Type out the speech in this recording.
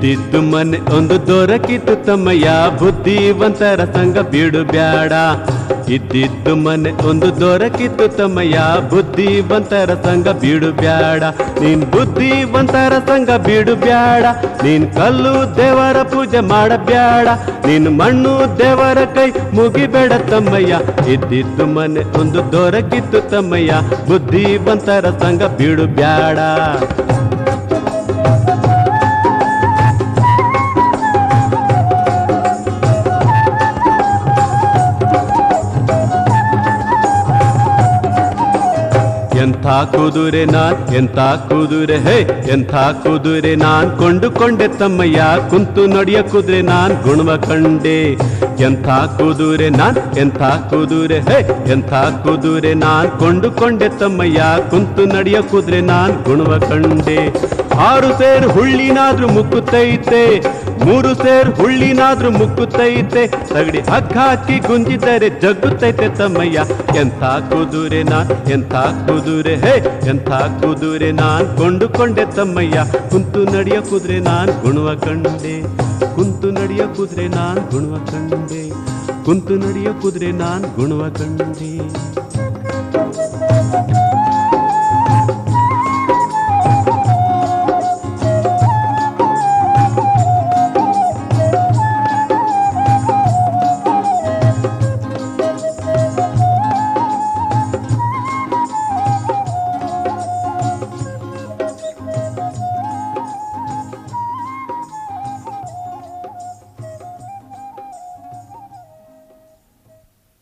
ಇದ್ದಿದ್ದು ಮನೆ ಒಂದು ದೊರಕಿತು ತಮ್ಮಯ್ಯ ಬುದ್ಧಿವಂತರ ಸಂಘ ಬೀಡು ಬ್ಯಾಡ ಇದ್ದಿದ್ದು ಮನೆ ಒಂದು ದೊರಕಿತು ತಮ್ಮಯ್ಯ ಬುದ್ಧಿವಂತರ ಸಂಘ ಬೀಡು ಬ್ಯಾಡ ನೀನ್ ಬುದ್ಧಿವಂತರ ಸಂಘ ಬೀಡು ಬ್ಯಾಡ ನೀನ್ ಕಲ್ಲು ದೇವರ ಪೂಜೆ ಮಾಡಬ್ಯಾಡ ನೀನ್ ಮಣ್ಣು ದೇವರ ಕೈ ಮುಗಿಬೇಡ ತಮ್ಮಯ್ಯ ಇದ್ದಿದ್ದು ಮನೆ ಒಂದು ದೊರಕಿತ್ತು ತಮ್ಮಯ್ಯ ಬುದ್ಧಿವಂತರ ಸಂಘ ಬೀಡು ಬ್ಯಾಡ ಎಂಥ ಕುದುರೆ ನಾನ್ ಎಂಥ ಕುದುರೆ ಹೇ ಎಂಥ ಕುದುರೆ ನಾನ್ ಕೊಂಡುಕೊಂಡೆ ತಮ್ಮಯ್ಯ ಕುಂತು ನಡೆಯ ಕುದುರೆ ನಾನ್ ಗುಣವ ಕಂಡೆ ಎಂಥ ಕುದುರೆ ನಾನ್ ಎಂಥ ಕುದುರೆ ಹೇ ಎಂಥ ಕುದುರೆ ನಾನ್ ಕೊಂಡುಕೊಂಡೆ ತಮ್ಮಯ್ಯ ಕುಂತು ನಡೆಯ ಕುದುರೆ ನಾನ್ ಗುಣವ ಕಂಡೆ ಆರು ಸೇರು ಹುಳ್ಳಿನಾದ್ರೂ ಮುಕ್ಕುತ್ತೈತೆ ಮೂರು ಸೇರ್ ಹುಳ್ಳಿನಾದ್ರೂ ಮುಕ್ಕುತ್ತೈತೆ ಸಗಡಿ ಹಗ್ಗ ಹಾಕಿ ಗುಂಜಿದರೆ ಜಗ್ಗುತ್ತೈತೆ ತಮ್ಮಯ್ಯ ಎಂಥ ಕುದುರೆ ನಾನ್ ಎಂಥ ಕುದುರೆ ಹೇ ಎಂಥ ಕುದುರೆ ನಾನ್ ಕೊಂಡುಕೊಂಡೆ ತಮ್ಮಯ್ಯ ಕುಂತು ನಡೆಯ ಕುದುರೆ ನಾನ್ ಗುಣವ ಕಂಡೆ ಕುಂತು ನಡೆಯ ಕುದುರೆ ನಾನ್ ಗುಣವ ಕಂಡೆ ಕುಂತು ನಡೆಯ ಕುದುರೆ ನಾನ್ ಗುಣವ ಕಂಡೆ